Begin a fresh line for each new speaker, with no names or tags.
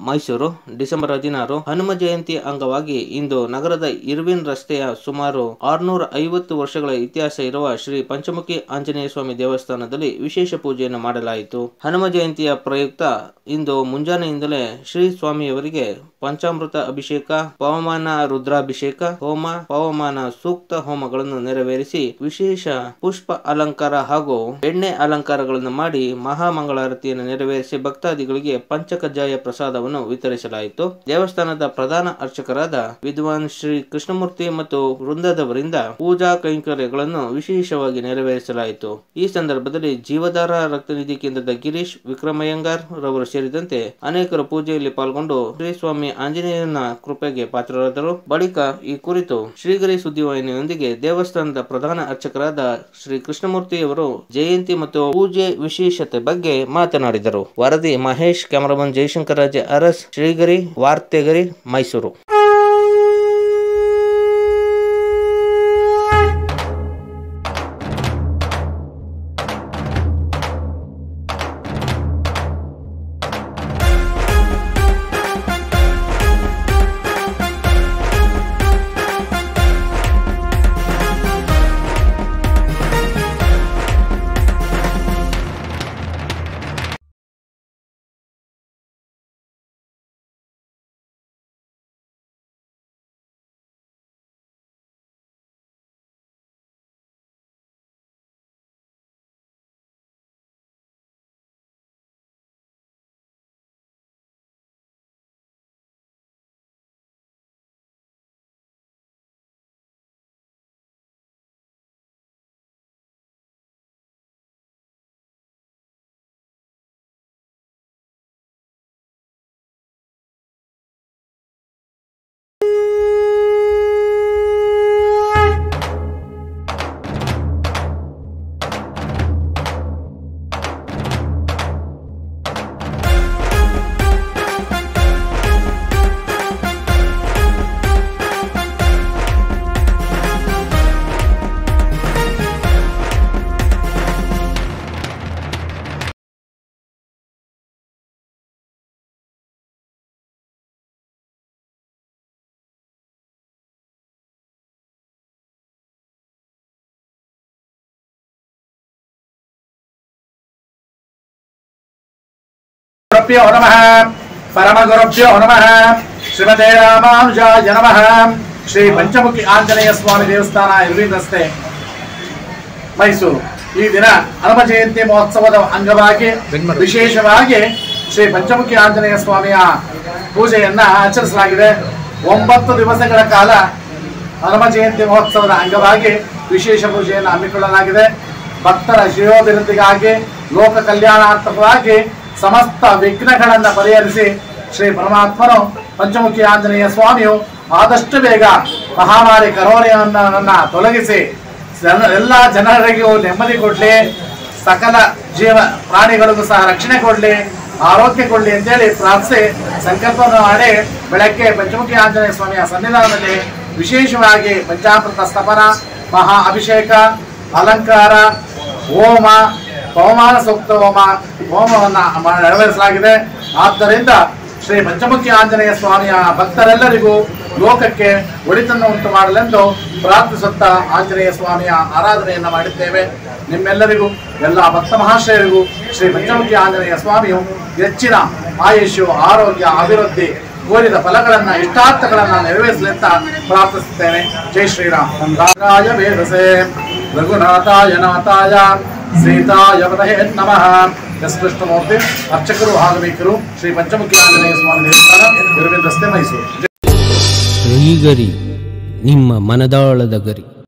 Mysuru December ಹದಿನಾರು ಹನುಮ ಜಯಂತಿ ಅಂಗವಾಗಿ ಇಂದು ನಗರದ ಇರ್ವಿನ್ ರಸ್ತೆಯ ಸುಮಾರು ಆರುನೂರ ಐವತ್ತು ವರ್ಷಗಳ ಇತಿಹಾಸ ಇರುವ ಶ್ರೀ ಪಂಚಮುಖಿ ಆಂಜನೇಯ ಸ್ವಾಮಿ ದೇವಸ್ಥಾನದಲ್ಲಿ ವಿಶೇಷ ಪೂಜೆಯನ್ನು ಮಾಡಲಾಯಿತು ಹನುಮ ಜಯಂತಿಯ ಪ್ರಯುಕ್ತ ಇಂದು ಮುಂಜಾನೆಯಿಂದಲೇ ಶ್ರೀ ಸ್ವಾಮಿಯವರಿಗೆ ಪಂಚಾಮೃತ ಅಭಿಷೇಕ ಪವಮಾನ ರುದ್ರಾಭಿಷೇಕ ಹೋಮ ಪವಮಾನ ಸೂಕ್ತ ಹೋಮಗಳನ್ನು ನೆರವೇರಿಸಿ ವಿಶೇಷ ಪುಷ್ಪ ಅಲಂಕಾರ ಹಾಗೂ ಎಣ್ಣೆ ಅಲಂಕಾರಗಳನ್ನು ಮಾಡಿ ಮಹಾಮಂಗಳಾರತಿಯನ್ನು ನೆರವೇರಿಸಿ ಭಕ್ತಾದಿಗಳಿಗೆ ಪಂಚಕಜ್ಜಾಯ ಪ್ರಸಾದವನ್ನು ವಿತರಿಸಲಾಯಿತು ದೇವಸ್ಥಾನದ ಪ್ರಧಾನ ಅರ್ಚಕರಾದ ವಿದ್ವಾನ್ ಶ್ರೀ ಕೃಷ್ಣಮೂರ್ತಿ ಮತ್ತು ವೃಂದದವರಿಂದ ಪೂಜಾ ಕೈಂಕರ್ಯಗಳನ್ನು ವಿಶೇಷವಾಗಿ ನೆರವೇರಿಸಲಾಯಿತು ಈ ಸಂದರ್ಭದಲ್ಲಿ ಜೀವಧಾರ ರಕ್ತನಿಧಿ ಕೇಂದ್ರದ ಗಿರೀಶ್ ವಿಕ್ರಮಯ್ಯಂಗಾರ್ ರವರು ಸೇರಿದಂತೆ ಅನೇಕರು ಪೂಜೆಯಲ್ಲಿ ಪಾಲ್ಗೊಂಡು ಶ್ರೀ ಸ್ವಾಮಿ ಆಂಜನೇಯನ ಕೃಪೆಗೆ ಪಾತ್ರರಾದರು ಬಳಿಕ ಈ ಕುರಿತು ಶ್ರೀಗರಿ ಸುದ್ದಿವಾಹಿನಿಯೊಂದಿಗೆ ದೇವಸ್ಥಾನದ ಪ್ರಧಾನ ಅರ್ಚಕರಾದ ಶ್ರೀ ಕೃಷ್ಣಮೂರ್ತಿಯವರು ಜಯಂತಿ ಮತ್ತು ಪೂಜೆ ವಿಶೇಷತೆ ಬಗ್ಗೆ ಮಾತನಾಡಿದರು ವರದಿ ಮಹೇಶ್ ಕ್ಯಾಮರಾಮನ್ ಜಯಶಂಕರ್ ರಾಜ ಅರಸ್ ಶ್ರೀಗರಿ ವಾರ್ತೆಗರಿ ಮೈಸೂರು
ಗುರುಭ್ಯೋ ನಮಃ ಪರಮಗುರುಭ್ಯೋ ನಮಃ ಶ್ರೀಮತೆ ರಾಮಾನುಜಾಯ ನಮಃ ಶ್ರೀ ಪಂಚಮುಖಿ ಆಂಜನೇಯ ಸ್ವಾಮಿ ದೇವಸ್ಥಾನ ಇರ್ವಿನ್ ರಸ್ತೆ ಮೈಸೂರು ಈ ದಿನ ಹನುಮ ಜಯಂತಿ ಮಹೋತ್ಸವದ ಅಂಗವಾಗಿ ವಿಶೇಷವಾಗಿ ಶ್ರೀ ಪಂಚಮುಖಿ ಆಂಜನೇಯ ಸ್ವಾಮಿಯ ಪೂಜೆಯನ್ನ ಆಚರಿಸಲಾಗಿದೆ ಒಂಬತ್ತು ದಿವಸಗಳ ಕಾಲ ಹನುಮ ಜಯಂತಿ ಮಹೋತ್ಸವದ ಅಂಗವಾಗಿ ವಿಶೇಷ ಪೂಜೆಯನ್ನು ಹಮ್ಮಿಕೊಳ್ಳಲಾಗಿದೆ ಭಕ್ತರ ಶ್ರೇಯೋಭಿವೃದ್ಧಿಗಾಗಿ ಲೋಕ ಕಲ್ಯಾಣಾರ್ಥವಾಗಿ ಸಮಸ್ತ ವಿಘ್ನಗಳನ್ನು ಪರಿಹರಿಸಿ ಶ್ರೀ ಪರಮಾತ್ಮನು ಪಂಚಮುಖಿ ಆಂಜನೇಯ ಸ್ವಾಮಿಯು ಆದಷ್ಟು ಬೇಗ ಮಹಾಮಾರಿ ಕರೋನೆಯನ್ನ ತೊಲಗಿಸಿ ಜನ- ಎಲ್ಲ ಜನರಿಗೂ ನೆಮ್ಮದಿ ಕೊಡ್ಲಿ ಸಕಲ ಜೀವ ಪ್ರಾಣಿಗಳಿಗೂ ಸಹ ರಕ್ಷಣೆ ಕೊಡ್ಲಿ ಆರೋಗ್ಯ ಕೊಡ್ಲಿ ಅಂತೇಳಿ ಪ್ರಾರ್ಥಿಸಿ ಸಂಕಲ್ಪವನ್ನು ಮಾಡಿ ಬೆಳಗ್ಗೆ ಪಂಚಮುಖಿ ಆಂಜನೇಯ ಸ್ವಾಮಿಯ ಸನ್ನಿಧಾನದಲ್ಲಿ ವಿಶೇಷವಾಗಿ ಪಂಚಾಮೃತ ಸ್ತಪನ ಮಹಾ ಅಭಿಷೇಕ ಅಲಂಕಾರ ಹೋಮ ಪವಮಾನ ಸೂಕ್ತ ಹೋಮ ಹೋಮವನ್ನ ಮ- ನೆರವೇರಿಸಲಾಗಿದೆ ಆದ್ದರಿಂದ ಶ್ರೀ ಪಂಚಮುಖಿ ಆಂಜನೇಯ ಸ್ವಾಮಿಯ ಭಕ್ತರೆಲ್ಲರಿಗೂ ಲೋಕಕ್ಕೆ ಒಳಿತನ್ನು ಉಂಟು ಮಾಡಲೆಂದು ಪ್ರಾರ್ಥಿಸುತ್ತಾ ಆಂಜನೇಯ ಸ್ವಾಮಿಯ ಆರಾಧನೆಯನ್ನ ಮಾಡಿದ್ದೇವೆ ನಿಮ್ಮೆಲ್ಲರಿಗೂ ಎಲ್ಲ ಭಕ್ತ ಮಹಾಶಯರಿಗೂ ಶ್ರೀ ಪಂಚಮುಖಿ ಆಂಜನೇಯ ಸ್ವಾಮಿಯು ಹೆಚ್ಚಿನ ಆಯುಷ್ಯು ಆರೋಗ್ಯ ಅಭಿವೃದ್ಧಿ ಕೋರಿದ ಫಲಗಳನ್ನ ಇಷ್ಟಾರ್ಥಗಳನ್ನ ನೆರವೇರಿಸಲೆಂತ ಪ್ರಾರ್ಥಿಸುತ್ತೇನೆ ಜೈ ಶ್ರೀರಾಮ್ ರಾಯ ವೇದಸೆ ರಘುನಾಥಾಯ ನಾಥಾಯ ಸೀತಾಯ ಪದಹೇ ನಮಃ ಎಸ್ ಕೃಷ್ಣಮೂರ್ತಿ ಅರ್ಚಕರು ಆಗಬೇಕರು ಶ್ರೀ ಪಂಚಮುಖಿ ಆಂಜನೇಯ ಸ್ವಾಮಿ ದೇವಸ್ಥಾನ ಇರುವಿನ ರಸ್ತೆ ಮೈಸೂರು
ಶ್ರೀಗರಿ ನಿಮ್ಮ ಮನದಾಳದ ಗರಿ